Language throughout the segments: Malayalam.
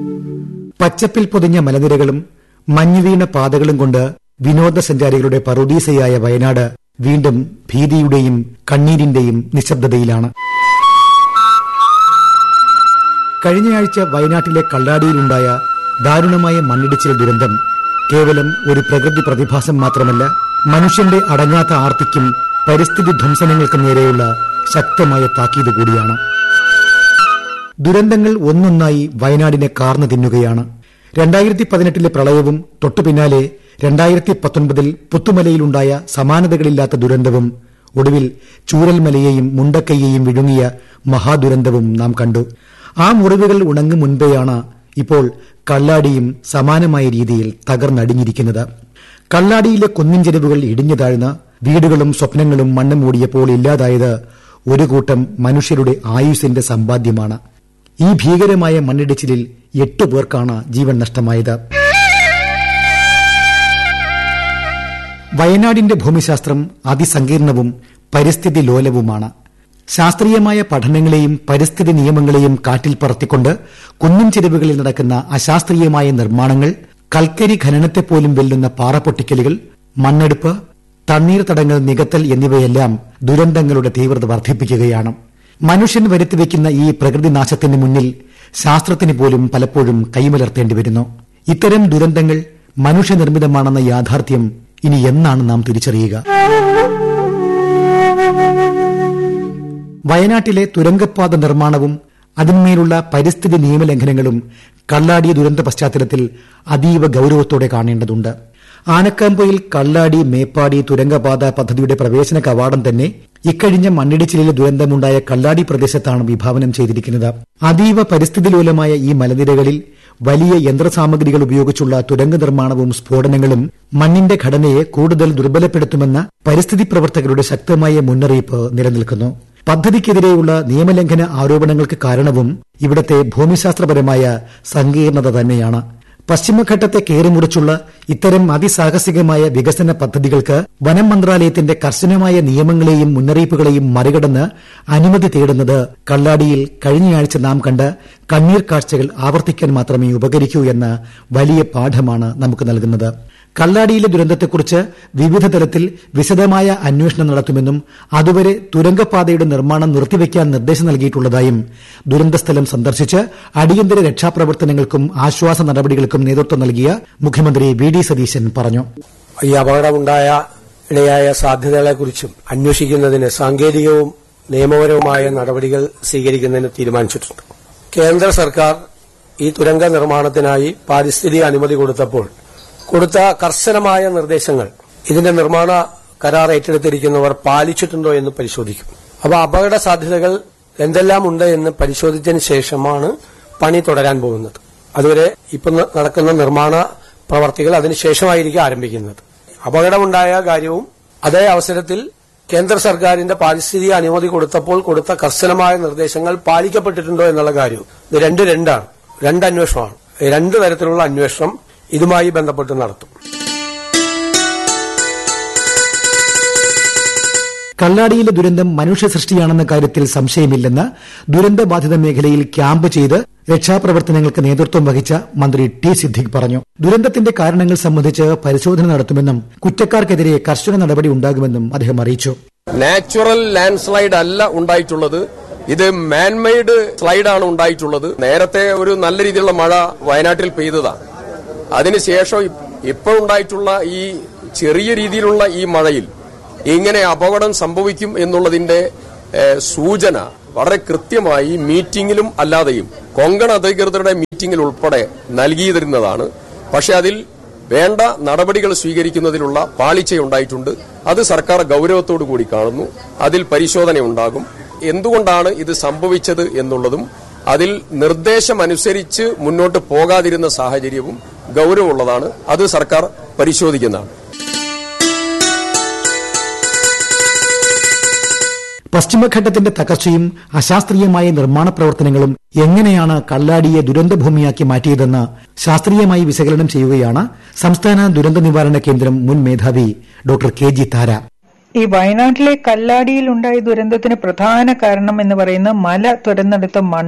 പച്ചപ്പിൽ പൊതിഞ്ഞ മലനിരകളും മഞ്ഞുവീണ പാതകളും കൊണ്ട് വിനോദസഞ്ചാരികളുടെ പറുദീസയായ വയനാട് വീണ്ടും ഭീതിയുടെയും കണ്ണീരിന്റെയും നിശബ്ദതയിലാണ് കഴിഞ്ഞയാഴ്ച വയനാട്ടിലെ കള്ളാടിയിലുണ്ടായ ദാരുണമായ മണ്ണിടിച്ചിൽ ദുരന്തം കേവലം ഒരു പ്രകൃതി പ്രതിഭാസം മാത്രമല്ല മനുഷ്യന്റെ അടങ്ങാത്ത ആർത്തിക്കും പരിസ്ഥിതി ധ്വംസനങ്ങൾക്കും നേരെയുള്ള ശക്തമായ താക്കീത് കൂടിയാണ് ദുരന്തങ്ങൾ ഒന്നൊന്നായി വയനാടിനെ കാർന്നു തിന്നുകയാണ് രണ്ടായിരത്തി പതിനെട്ടിലെ പ്രളയവും തൊട്ടുപിന്നാലെ രണ്ടായിരത്തി പത്തൊൻപതിൽ പുത്തുമലയിലുണ്ടായ സമാനതകളില്ലാത്ത ദുരന്തവും ഒടുവിൽ ചൂരൽമലയെയും മുണ്ടക്കൈയെയും വിഴുങ്ങിയ മഹാദുരന്തവും നാം കണ്ടു ആ മുറിവുകൾ ഉണങ്ങും മുൻപെയാണ് ഇപ്പോൾ കള്ളാടിയും സമാനമായ രീതിയിൽ തകർന്നടിഞ്ഞിരിക്കുന്നത് കള്ളാടിയിലെ കുന്നിൻ ചെരുവുകൾ ഇടിഞ്ഞു താഴ്ന്ന് വീടുകളും സ്വപ്നങ്ങളും മണ്ണ് മൂടിയപ്പോൾ ഇല്ലാതായത് ഒരു കൂട്ടം മനുഷ്യരുടെ ആയുസിന്റെ സമ്പാദ്യമാണ് ഈ ഭീകരമായ മണ്ണിടിച്ചിലിൽ എട്ട് പേർക്കാണ് ജീവൻ നഷ്ടമായത് വയനാടിന്റെ ഭൂമിശാസ്ത്രം അതിസങ്കീർണവും പരിസ്ഥിതി ലോലവുമാണ് ശാസ്ത്രീയമായ പഠനങ്ങളെയും പരിസ്ഥിതി നിയമങ്ങളെയും കാറ്റിൽ പറത്തിക്കൊണ്ട് കുന്നിൻ ചെരുവുകളിൽ നടക്കുന്ന അശാസ്ത്രീയമായ നിർമ്മാണങ്ങൾ കൽക്കരി ഖനനത്തെപ്പോലും വെല്ലുന്ന പാറപ്പൊട്ടിക്കലുകൾ മണ്ണെടുപ്പ് തണ്ണീർത്തടങ്ങൾ നികത്തൽ എന്നിവയെല്ലാം ദുരന്തങ്ങളുടെ തീവ്രത വർദ്ധിപ്പിക്കുകയാണ് മനുഷ്യൻ വരുത്തിവെക്കുന്ന ഈ പ്രകൃതിനാശത്തിന് മുന്നിൽ ശാസ്ത്രത്തിന് പോലും പലപ്പോഴും കൈമലർത്തേണ്ടി വരുന്നു ഇത്തരം ദുരന്തങ്ങൾ മനുഷ്യനിർമ്മിതമാണെന്ന യാഥാർത്ഥ്യം ഇനി എന്നാണ് നാം തിരിച്ചറിയുക വയനാട്ടിലെ തുരങ്കപ്പാത നിർമ്മാണവും അതിന്മേലുള്ള പരിസ്ഥിതി നിയമലംഘനങ്ങളും കള്ളാടി ദുരന്ത പശ്ചാത്തലത്തിൽ അതീവ ഗൌരവത്തോടെ കാണേണ്ടതുണ്ട് ആനക്കാമ്പൊയിൽ കള്ളാടി മേപ്പാടി തുരങ്കപാത പദ്ധതിയുടെ പ്രവേശന കവാടം തന്നെ ഇക്കഴിഞ്ഞ മണ്ണിടിച്ചിലിലെ ദുരന്തമുണ്ടായ കള്ളാടി പ്രദേശത്താണ് വിഭാവനം ചെയ്തിരിക്കുന്നത് അതീവ പരിസ്ഥിതിലോലമായ ഈ മലനിരകളിൽ വലിയ യന്ത്രസാമഗ്രികൾ ഉപയോഗിച്ചുള്ള തുരങ്ക നിർമ്മാണവും സ്ഫോടനങ്ങളും മണ്ണിന്റെ ഘടനയെ കൂടുതൽ ദുർബലപ്പെടുത്തുമെന്ന പരിസ്ഥിതി പ്രവർത്തകരുടെ ശക്തമായ മുന്നറിയിപ്പ് നിലനിൽക്കുന്നു പദ്ധതിക്കെതിരെയുള്ള നിയമലംഘന ആരോപണങ്ങൾക്ക് കാരണവും ഇവിടത്തെ ഭൂമിശാസ്ത്രപരമായ സങ്കീർണത തന്നെയാണ് പശ്ചിമഘട്ടത്തെ കയറിമുറിച്ചുള്ള ഇത്തരം അതിസാഹസികമായ വികസന പദ്ധതികൾക്ക് വനം മന്ത്രാലയത്തിന്റെ കർശനമായ നിയമങ്ങളെയും മുന്നറിയിപ്പുകളെയും മറികടന്ന് അനുമതി തേടുന്നത് കള്ളാടിയിൽ കഴിഞ്ഞയാഴ്ച നാം കണ്ട കണ്ണീർ കാഴ്ചകൾ ആവർത്തിക്കാൻ മാത്രമേ ഉപകരിക്കൂ എന്ന വലിയ പാഠമാണ് നമുക്ക് നൽകുന്നത് കള്ളാടിയിലെ ദുരന്തത്തെക്കുറിച്ച് വിവിധ തലത്തിൽ വിശദമായ അന്വേഷണം നടത്തുമെന്നും അതുവരെ തുരങ്കപാതയുടെ നിർമ്മാണം നിർത്തിവെക്കാൻ നിർദ്ദേശം നൽകിയിട്ടുള്ളതായും ദുരന്തസ്ഥലം സന്ദർശിച്ച് അടിയന്തര രക്ഷാപ്രവർത്തനങ്ങൾക്കും ആശ്വാസ നടപടികൾക്കും നേതൃത്വം നൽകിയ മുഖ്യമന്ത്രി വി ഡി സതീശൻ പറഞ്ഞു ഈ അപകടമുണ്ടായ ഇടയായ സാധ്യതകളെക്കുറിച്ചും അന്വേഷിക്കുന്നതിന് സാങ്കേതികവും നിയമപരവുമായ നടപടികൾ സ്വീകരിക്കുന്നതിന് തീരുമാനിച്ചിട്ടുണ്ട് കേന്ദ്ര സർക്കാർ ഈ തുരങ്ക നിർമ്മാണത്തിനായി പാരിസ്ഥിതിക അനുമതി കൊടുത്തപ്പോൾ കൊടുത്ത കർശനമായ നിർദ്ദേശങ്ങൾ ഇതിന്റെ നിർമ്മാണ കരാർ ഏറ്റെടുത്തിരിക്കുന്നവർ പാലിച്ചിട്ടുണ്ടോ എന്ന് പരിശോധിക്കും അപ്പോൾ അപകട സാധ്യതകൾ എന്തെല്ലാം ഉണ്ട് എന്ന് പരിശോധിച്ചതിന് ശേഷമാണ് പണി തുടരാൻ പോകുന്നത് അതുവരെ ഇപ്പം നടക്കുന്ന നിർമ്മാണ പ്രവർത്തികൾ അതിനുശേഷമായിരിക്കും ആരംഭിക്കുന്നത് അപകടമുണ്ടായ കാര്യവും അതേ അവസരത്തിൽ കേന്ദ്ര സർക്കാരിന്റെ പാരിസ്ഥിതിക അനുമതി കൊടുത്തപ്പോൾ കൊടുത്ത കർശനമായ നിർദ്ദേശങ്ങൾ പാലിക്കപ്പെട്ടിട്ടുണ്ടോ എന്നുള്ള കാര്യവും ഇത് രണ്ട് രണ്ടാണ് രണ്ട് അന്വേഷണമാണ് രണ്ട് തരത്തിലുള്ള അന്വേഷണം ഇതുമായി ബന്ധപ്പെട്ട് നടത്തും കള്ളാടിയിലെ ദുരന്തം മനുഷ്യ സൃഷ്ടിയാണെന്ന കാര്യത്തിൽ സംശയമില്ലെന്ന് ദുരന്തബാധിത മേഖലയിൽ ക്യാമ്പ് ചെയ്ത് രക്ഷാപ്രവർത്തനങ്ങൾക്ക് നേതൃത്വം വഹിച്ച മന്ത്രി ടി സിദ്ദിഖ് പറഞ്ഞു ദുരന്തത്തിന്റെ കാരണങ്ങൾ സംബന്ധിച്ച് പരിശോധന നടത്തുമെന്നും കുറ്റക്കാർക്കെതിരെ കർശന നടപടി ഉണ്ടാകുമെന്നും അദ്ദേഹം അറിയിച്ചു നാച്ചുറൽ ലാൻഡ് സ്ലൈഡ് അല്ല ഉണ്ടായിട്ടുള്ളത് ഇത് മാൻമെയ്ഡ് സ്ലൈഡാണ് ഉണ്ടായിട്ടുള്ളത് നേരത്തെ ഒരു നല്ല രീതിയിലുള്ള മഴ വയനാട്ടിൽ പെയ്തതാണ് അതിനുശേഷം ഇപ്പോൾ ഉണ്ടായിട്ടുള്ള ഈ ചെറിയ രീതിയിലുള്ള ഈ മഴയിൽ ഇങ്ങനെ അപകടം സംഭവിക്കും എന്നുള്ളതിന്റെ സൂചന വളരെ കൃത്യമായി മീറ്റിംഗിലും അല്ലാതെയും കൊങ്കൺ അധികൃതരുടെ മീറ്റിംഗിൽ ഉൾപ്പെടെ നൽകിയിരുന്നതാണ് പക്ഷെ അതിൽ വേണ്ട നടപടികൾ സ്വീകരിക്കുന്നതിലുള്ള പാളിച്ചയുണ്ടായിട്ടുണ്ട് അത് സർക്കാർ ഗൌരവത്തോടു കൂടി കാണുന്നു അതിൽ പരിശോധനയുണ്ടാകും എന്തുകൊണ്ടാണ് ഇത് സംഭവിച്ചത് എന്നുള്ളതും അതിൽ നിർദ്ദേശമനുസരിച്ച് മുന്നോട്ട് പോകാതിരുന്ന സാഹചര്യവും ഗൌരവമുള്ളതാണ് അത് സർക്കാർ പരിശോധിക്കുന്നതാണ് പശ്ചിമഘട്ടത്തിന്റെ തകർച്ചയും അശാസ്ത്രീയമായ നിർമ്മാണ പ്രവർത്തനങ്ങളും എങ്ങനെയാണ് കള്ളാടിയെ ദുരന്തഭൂമിയാക്കി മാറ്റിയതെന്ന് ശാസ്ത്രീയമായി വിശകലനം ചെയ്യുകയാണ് സംസ്ഥാന ദുരന്ത നിവാരണ കേന്ദ്രം മുൻ മേധാവി ഡോക്ടർ കെ ജി താര ഈ വയനാട്ടിലെ കല്ലാടിയിൽ ഉണ്ടായ ദുരന്തത്തിന് പ്രധാന കാരണം എന്ന് പറയുന്ന മല തുരന്നെടുത്ത മണ്ണ്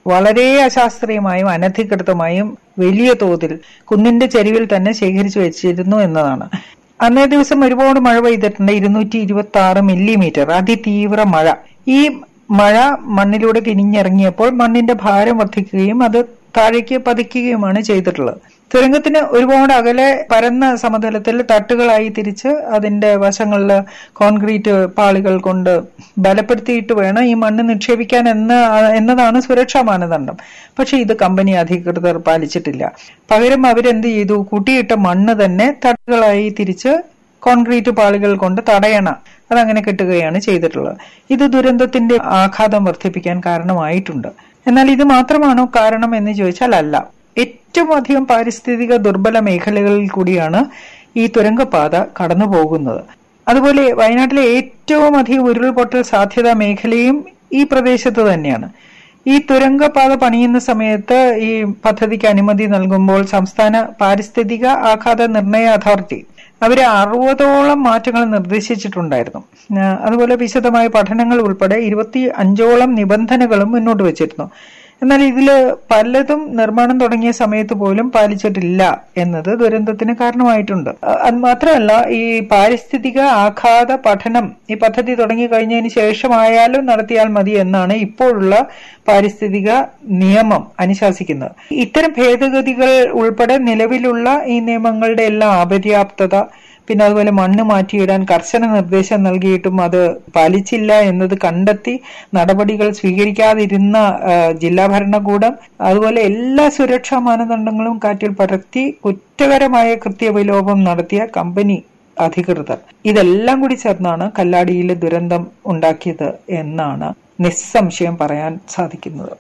വളരെ അശാസ്ത്രീയമായും അനധികൃതമായും വലിയ തോതിൽ കുന്നിന്റെ ചരിവിൽ തന്നെ ശേഖരിച്ചു വെച്ചിരുന്നു എന്നതാണ് അന്നേ ദിവസം ഒരുപാട് മഴ പെയ്തിട്ടുണ്ട് ഇരുന്നൂറ്റി ഇരുപത്തി ആറ് മില്ലിമീറ്റർ അതിതീവ്ര മഴ ഈ മഴ മണ്ണിലൂടെ തിരിഞ്ഞിറങ്ങിയപ്പോൾ മണ്ണിന്റെ ഭാരം വർദ്ധിക്കുകയും അത് താഴേക്ക് പതിക്കുകയുമാണ് ചെയ്തിട്ടുള്ളത് തുരങ്കത്തിന് ഒരുപാട് അകലെ പരന്ന സമതലത്തിൽ തട്ടുകളായി തിരിച്ച് അതിന്റെ വശങ്ങളിൽ കോൺക്രീറ്റ് പാളികൾ കൊണ്ട് ബലപ്പെടുത്തിയിട്ട് വേണം ഈ മണ്ണ് നിക്ഷേപിക്കാൻ എന്ന എന്നതാണ് സുരക്ഷാ മാനദണ്ഡം പക്ഷെ ഇത് കമ്പനി അധികൃതർ പാലിച്ചിട്ടില്ല പകരം അവരെന്ത് ചെയ്തു കൂട്ടിയിട്ട മണ്ണ് തന്നെ തട്ടുകളായി തിരിച്ച് കോൺക്രീറ്റ് പാളികൾ കൊണ്ട് തടയണ അതങ്ങനെ കെട്ടുകയാണ് ചെയ്തിട്ടുള്ളത് ഇത് ദുരന്തത്തിന്റെ ആഘാതം വർദ്ധിപ്പിക്കാൻ കാരണമായിട്ടുണ്ട് എന്നാൽ ഇത് മാത്രമാണോ കാരണം എന്ന് ചോദിച്ചാൽ അല്ല ഏറ്റവും അധികം പാരിസ്ഥിതിക ദുർബല മേഖലകളിൽ കൂടിയാണ് ഈ തുരങ്കപാത കടന്നു പോകുന്നത് അതുപോലെ വയനാട്ടിലെ ഏറ്റവും അധികം ഉരുൾപൊട്ടൽ സാധ്യതാ മേഖലയും ഈ പ്രദേശത്ത് തന്നെയാണ് ഈ തുരങ്കപാത പണിയുന്ന സമയത്ത് ഈ പദ്ധതിക്ക് അനുമതി നൽകുമ്പോൾ സംസ്ഥാന പാരിസ്ഥിതിക ആഘാത നിർണയ അതോറിറ്റി അവര് അറുപതോളം മാറ്റങ്ങൾ നിർദ്ദേശിച്ചിട്ടുണ്ടായിരുന്നു അതുപോലെ വിശദമായ പഠനങ്ങൾ ഉൾപ്പെടെ ഇരുപത്തി അഞ്ചോളം നിബന്ധനകളും മുന്നോട്ട് വെച്ചിരുന്നു എന്നാൽ ഇതിൽ പലതും നിർമ്മാണം തുടങ്ങിയ സമയത്ത് പോലും പാലിച്ചിട്ടില്ല എന്നത് ദുരന്തത്തിന് കാരണമായിട്ടുണ്ട് അത് മാത്രമല്ല ഈ പാരിസ്ഥിതിക ആഘാത പഠനം ഈ പദ്ധതി തുടങ്ങി കഴിഞ്ഞതിന് ശേഷമായാലും നടത്തിയാൽ മതി എന്നാണ് ഇപ്പോഴുള്ള പാരിസ്ഥിതിക നിയമം അനുശാസിക്കുന്നത് ഇത്തരം ഭേദഗതികൾ ഉൾപ്പെടെ നിലവിലുള്ള ഈ നിയമങ്ങളുടെ എല്ലാം അപര്യാപ്തത പിന്നെ അതുപോലെ മണ്ണ് മാറ്റിയിടാൻ കർശന നിർദ്ദേശം നൽകിയിട്ടും അത് പാലിച്ചില്ല എന്നത് കണ്ടെത്തി നടപടികൾ സ്വീകരിക്കാതിരുന്ന ജില്ലാ ഭരണകൂടം അതുപോലെ എല്ലാ സുരക്ഷാ മാനദണ്ഡങ്ങളും കാറ്റിൽ പടർത്തി കുറ്റകരമായ കൃത്യവിലോപം നടത്തിയ കമ്പനി അധികൃതർ ഇതെല്ലാം കൂടി ചേർന്നാണ് കല്ലാടിയിലെ ദുരന്തം ഉണ്ടാക്കിയത് എന്നാണ് നിസ്സംശയം പറയാൻ സാധിക്കുന്നത്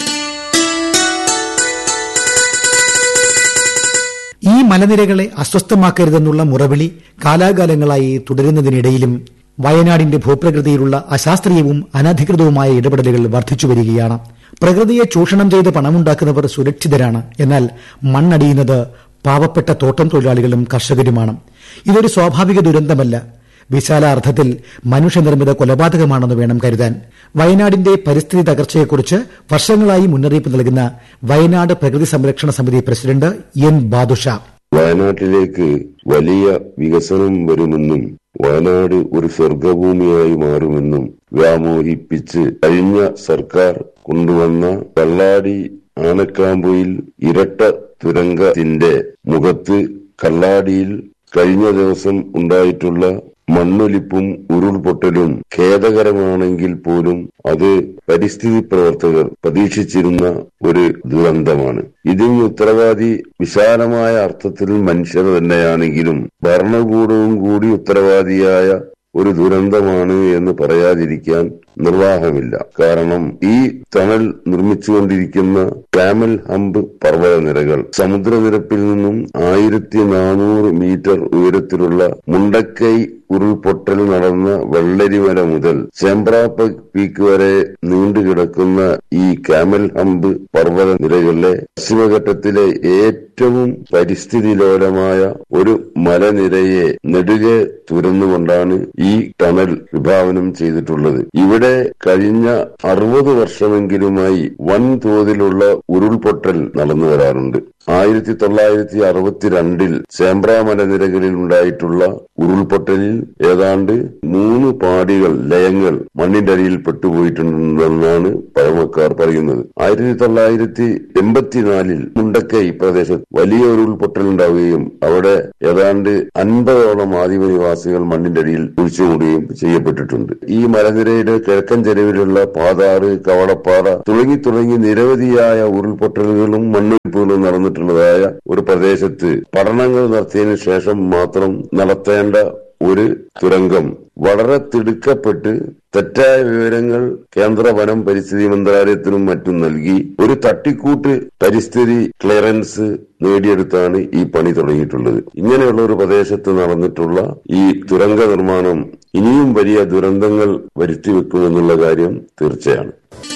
ഈ മലനിരകളെ അസ്വസ്ഥമാക്കരുതെന്നുള്ള മുറവിളി കാലാകാലങ്ങളായി തുടരുന്നതിനിടയിലും വയനാടിന്റെ ഭൂപ്രകൃതിയിലുള്ള അശാസ്ത്രീയവും അനധികൃതവുമായ ഇടപെടലുകൾ വർദ്ധിച്ചുവരികയാണ് പ്രകൃതിയെ ചൂഷണം ചെയ്ത് പണമുണ്ടാക്കുന്നവർ സുരക്ഷിതരാണ് എന്നാൽ മണ്ണടിയുന്നത് പാവപ്പെട്ട തോട്ടം തൊഴിലാളികളും കർഷകരുമാണ് ഇതൊരു സ്വാഭാവിക ദുരന്തമല്ല വിശാല അർത്ഥത്തിൽ മനുഷ്യനിർമ്മിത കൊലപാതകമാണെന്ന് വേണം കരുതാൻ വയനാടിന്റെ പരിസ്ഥിതി തകർച്ചയെക്കുറിച്ച് വർഷങ്ങളായി മുന്നറിയിപ്പ് നൽകുന്ന വയനാട് പ്രകൃതി സംരക്ഷണ സമിതി പ്രസിഡന്റ് എൻ ബാദുഷ വയനാട്ടിലേക്ക് വലിയ വികസനം വരുമെന്നും വയനാട് ഒരു സ്വർഗഭൂമിയായി മാറുമെന്നും വ്യാമോഹിപ്പിച്ച് കഴിഞ്ഞ സർക്കാർ കൊണ്ടുവന്ന കള്ളാടി ആനക്കാമ്പൊയിൽ ഇരട്ട തുരങ്കത്തിന്റെ മുഖത്ത് കള്ളാടിയിൽ കഴിഞ്ഞ ദിവസം ഉണ്ടായിട്ടുള്ള മണ്ണൊലിപ്പും ഉരുൾപൊട്ടലും ഖേദകരമാണെങ്കിൽ പോലും അത് പരിസ്ഥിതി പ്രവർത്തകർ പ്രതീക്ഷിച്ചിരുന്ന ഒരു ദുരന്തമാണ് ഇതിന് ഉത്തരവാദി വിശാലമായ അർത്ഥത്തിൽ മനുഷ്യർ തന്നെയാണെങ്കിലും ഭരണകൂടവും കൂടി ഉത്തരവാദിയായ ഒരു ദുരന്തമാണ് എന്ന് പറയാതിരിക്കാൻ നിർവാഹമില്ല കാരണം ഈ ടണൽ നിർമ്മിച്ചുകൊണ്ടിരിക്കുന്ന കാമൽ ഹമ്പ് പർവ്വതനിരകൾ സമുദ്രനിരപ്പിൽ നിന്നും ആയിരത്തി നാനൂറ് മീറ്റർ ഉയരത്തിലുള്ള മുണ്ടക്കൈ ഉരുൾപൊട്ടൽ നടന്ന വെള്ളരിമല മുതൽ ചേമ്പ്രാപ്പ പീക്ക് വരെ നീണ്ടുകിടക്കുന്ന ഈ കാമൽ ഹമ്പ് പർവ്വത നിരകളിലെ പശ്ചിമഘട്ടത്തിലെ ഏറ്റവും പരിസ്ഥിതി ലോലമായ ഒരു മലനിരയെ നെടുകെ തുരന്നുകൊണ്ടാണ് ഈ ടണൽ വിഭാവനം ചെയ്തിട്ടുള്ളത് ഇവിടെ കഴിഞ്ഞ അറുപത് വർഷമെങ്കിലുമായി വൻതോതിലുള്ള ഉരുൾപൊട്ടൽ നടന്നു വരാറുണ്ട് ആയിരത്തി തൊള്ളായിരത്തി അറുപത്തിരണ്ടിൽ ചേമ്പ്ര മലനിരകളിൽ ഉണ്ടായിട്ടുള്ള ഉരുൾപൊട്ടലിൽ ഏതാണ്ട് മൂന്ന് പാടികൾ ലയങ്ങൾ മണ്ണിന്റെ അടിയിൽ പെട്ടുപോയിട്ടുണ്ടെന്നാണ് പഴമക്കാർ പറയുന്നത് ആയിരത്തി തൊള്ളായിരത്തി എൺപത്തിനാലിൽ മുണ്ടക്കൈ പ്രദേശത്ത് വലിയ ഉരുൾപൊട്ടൽ ഉണ്ടാവുകയും അവിടെ ഏതാണ്ട് അൻപതോളം ആദിമനിവാസികൾ മണ്ണിന്റെ അടിയിൽ കുഴിച്ചുകൂടുകയും ചെയ്യപ്പെട്ടിട്ടുണ്ട് ഈ മലനിരയുടെ കിഴക്കൻ ചെരുവിലുള്ള പാതാറ് കവടപ്പാറ തുടങ്ങി തുടങ്ങി നിരവധിയായ ഉരുൾപൊട്ടലുകളും മണ്ണൊലിപ്പുകളും നടന്നിട്ടുള്ളതായ ഒരു പ്രദേശത്ത് പഠനങ്ങൾ നടത്തിയതിനു ശേഷം മാത്രം നടത്തേണ്ട ഒരു തുരങ്കം വളരെ തിടുക്കപ്പെട്ട് തെറ്റായ വിവരങ്ങൾ കേന്ദ്ര വനം പരിസ്ഥിതി മന്ത്രാലയത്തിനും മറ്റും നൽകി ഒരു തട്ടിക്കൂട്ട് പരിസ്ഥിതി ക്ലിയറൻസ് നേടിയെടുത്താണ് ഈ പണി തുടങ്ങിയിട്ടുള്ളത് ഇങ്ങനെയുള്ള ഒരു പ്രദേശത്ത് നടന്നിട്ടുള്ള ഈ തുരങ്ക നിർമ്മാണം ഇനിയും വലിയ ദുരന്തങ്ങൾ വരുത്തിവെക്കുമെന്നുള്ള കാര്യം തീർച്ചയാണ്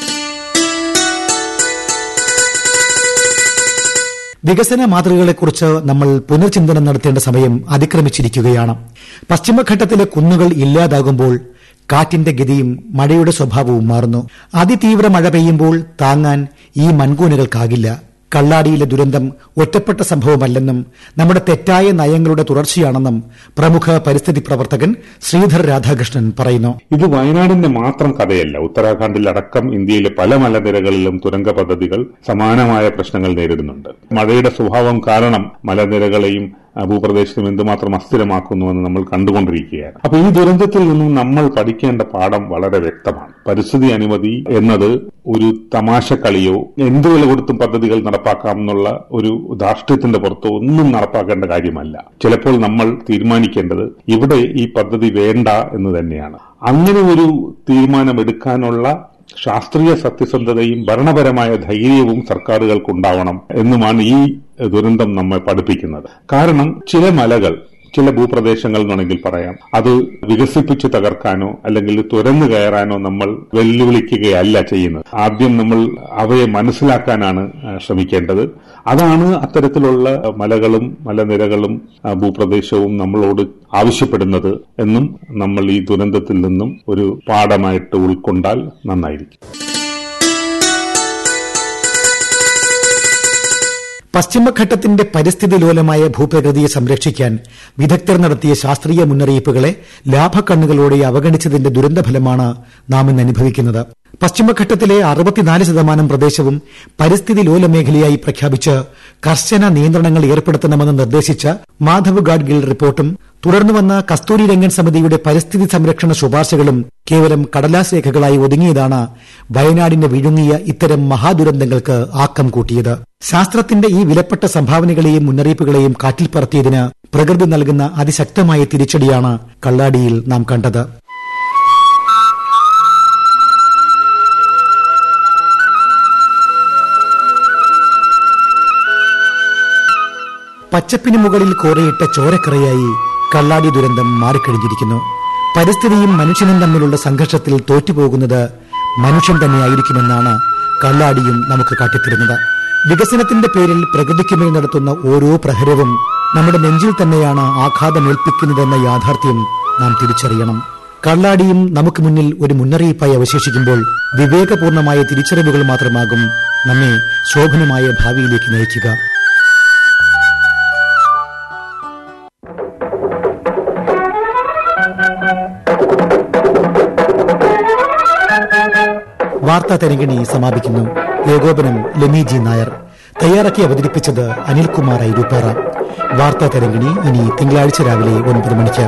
വികസന മാതൃകകളെക്കുറിച്ച് നമ്മൾ പുനർചിന്തനം നടത്തേണ്ട സമയം അതിക്രമിച്ചിരിക്കുകയാണ് പശ്ചിമഘട്ടത്തിലെ കുന്നുകൾ ഇല്ലാതാകുമ്പോൾ കാറ്റിന്റെ ഗതിയും മഴയുടെ സ്വഭാവവും മാറുന്നു അതിതീവ്ര മഴ പെയ്യുമ്പോൾ താങ്ങാൻ ഈ മൺകൂനകൾക്കാകില്ല കള്ളാടിയിലെ ദുരന്തം ഒറ്റപ്പെട്ട സംഭവമല്ലെന്നും നമ്മുടെ തെറ്റായ നയങ്ങളുടെ തുടർച്ചയാണെന്നും പ്രമുഖ പരിസ്ഥിതി പ്രവർത്തകൻ ശ്രീധർ രാധാകൃഷ്ണൻ പറയുന്നു ഇത് വയനാടിന്റെ മാത്രം കഥയല്ല ഉത്തരാഖണ്ഡിലടക്കം ഇന്ത്യയിലെ പല മലനിരകളിലും തുരങ്ക പദ്ധതികൾ സമാനമായ പ്രശ്നങ്ങൾ നേരിടുന്നുണ്ട് മഴയുടെ സ്വഭാവം കാരണം മലനിരകളെയും ആ, ഭൂപ്രദേശത്തും എന്തുമാത്രം അസ്ഥിരമാക്കുന്നുവെന്ന് നമ്മൾ കണ്ടുകൊണ്ടിരിക്കുകയാണ് അപ്പൊ ഈ ദുരന്തത്തിൽ നിന്നും നമ്മൾ പഠിക്കേണ്ട പാഠം വളരെ വ്യക്തമാണ് പരിസ്ഥിതി അനുമതി എന്നത് ഒരു തമാശക്കളിയോ എന്ത് വില കൊടുത്തും പദ്ധതികൾ നടപ്പാക്കാം എന്നുള്ള ഒരു ധാർഷ്ട്യത്തിന്റെ പുറത്തോ ഒന്നും നടപ്പാക്കേണ്ട കാര്യമല്ല ചിലപ്പോൾ നമ്മൾ തീരുമാനിക്കേണ്ടത് ഇവിടെ ഈ പദ്ധതി വേണ്ട എന്ന് തന്നെയാണ് അങ്ങനെ ഒരു തീരുമാനമെടുക്കാനുള്ള ശാസ്ത്രീയ സത്യസന്ധതയും ഭരണപരമായ ധൈര്യവും സർക്കാരുകൾക്കുണ്ടാവണം എന്നുമാണ് ഈ ദുരന്തം നമ്മെ പഠിപ്പിക്കുന്നത് കാരണം ചില മലകൾ ചില ഭൂപ്രദേശങ്ങൾ എന്നാണെങ്കിൽ പറയാം അത് വികസിപ്പിച്ച് തകർക്കാനോ അല്ലെങ്കിൽ തുരന്നു കയറാനോ നമ്മൾ വെല്ലുവിളിക്കുകയല്ല ചെയ്യുന്നത് ആദ്യം നമ്മൾ അവയെ മനസ്സിലാക്കാനാണ് ആ, ശ്രമിക്കേണ്ടത് അതാണ് അത്തരത്തിലുള്ള മലകളും മലനിരകളും ആ, ഭൂപ്രദേശവും നമ്മളോട് ആവശ്യപ്പെടുന്നത് എന്നും നമ്മൾ ഈ ദുരന്തത്തിൽ നിന്നും ഒരു പാഠമായിട്ട് ഉൾക്കൊണ്ടാൽ നന്നായിരിക്കും പശ്ചിമഘട്ടത്തിന്റെ പരിസ്ഥിതി ലോലമായ ഭൂപ്രകൃതിയെ സംരക്ഷിക്കാൻ വിദഗ്ധർ നടത്തിയ ശാസ്ത്രീയ മുന്നറിയിപ്പുകളെ ലാഭക്കണ്ണുകളോടെ അവഗണിച്ചതിന്റെ ദുരന്തഫലമാണ് നാം ഇന്ന് അനുഭവിക്കുന്നത് പശ്ചിമഘട്ടത്തിലെ അറുപത്തിനാല് ശതമാനം പ്രദേശവും പരിസ്ഥിതി ലോല മേഖലയായി പ്രഖ്യാപിച്ച് കർശന നിയന്ത്രണങ്ങൾ ഏർപ്പെടുത്തണമെന്ന് നിർദ്ദേശിച്ച മാധവ് ഗാഡ്ഗിൽ റിപ്പോർട്ടും തുടർന്നു വന്ന കസ്തൂരി രംഗൻ സമിതിയുടെ പരിസ്ഥിതി സംരക്ഷണ ശുപാർശകളും കേവലം കടലാസ് രേഖകളായി ഒതുങ്ങിയതാണ് വയനാടിനെ വിഴുങ്ങിയ ഇത്തരം മഹാദുരന്തങ്ങൾക്ക് ആക്കം കൂട്ടിയത് ശാസ്ത്രത്തിന്റെ ഈ വിലപ്പെട്ട സംഭാവനകളെയും മുന്നറിയിപ്പുകളെയും കാറ്റിൽ പറത്തിയതിന് പ്രകൃതി നൽകുന്ന അതിശക്തമായ തിരിച്ചടിയാണ് കള്ളാടിയിൽ നാം കണ്ടത് പച്ചപ്പിന് മുകളിൽ കോറയിട്ട ചോരക്കറയായി കള്ളാടി ദുരന്തം മാറിക്കഴിഞ്ഞിരിക്കുന്നു പരിസ്ഥിതിയും മനുഷ്യനും തമ്മിലുള്ള സംഘർഷത്തിൽ തോറ്റുപോകുന്നത് മനുഷ്യൻ തന്നെയായിരിക്കുമെന്നാണ് കള്ളാടിയും നമുക്ക് കാട്ടിത്തരുന്നത് വികസനത്തിന്റെ പേരിൽ പ്രകൃതിക്കുമേൽ നടത്തുന്ന ഓരോ പ്രഹരവും നമ്മുടെ നെഞ്ചിൽ തന്നെയാണ് ആഘാതമേൽപ്പിക്കുന്നതെന്ന യാഥാർത്ഥ്യം നാം തിരിച്ചറിയണം കള്ളാടിയും നമുക്ക് മുന്നിൽ ഒരു മുന്നറിയിപ്പായി അവശേഷിക്കുമ്പോൾ വിവേകപൂർണമായ തിരിച്ചറിവുകൾ മാത്രമാകും നമ്മെ ശോഭനമായ ഭാവിയിലേക്ക് നയിക്കുക വാർത്താ തരംഗിണി സമാപിക്കുന്നു ഏകോപനം ലെമി ജി നായർ തയ്യാറാക്കി അവതരിപ്പിച്ചത് അനിൽകുമാർ ഐരൂപ്പാറ വാർത്താ തരംഗിണി ഇനി തിങ്കളാഴ്ച രാവിലെ ഒൻപത് മണിക്ക്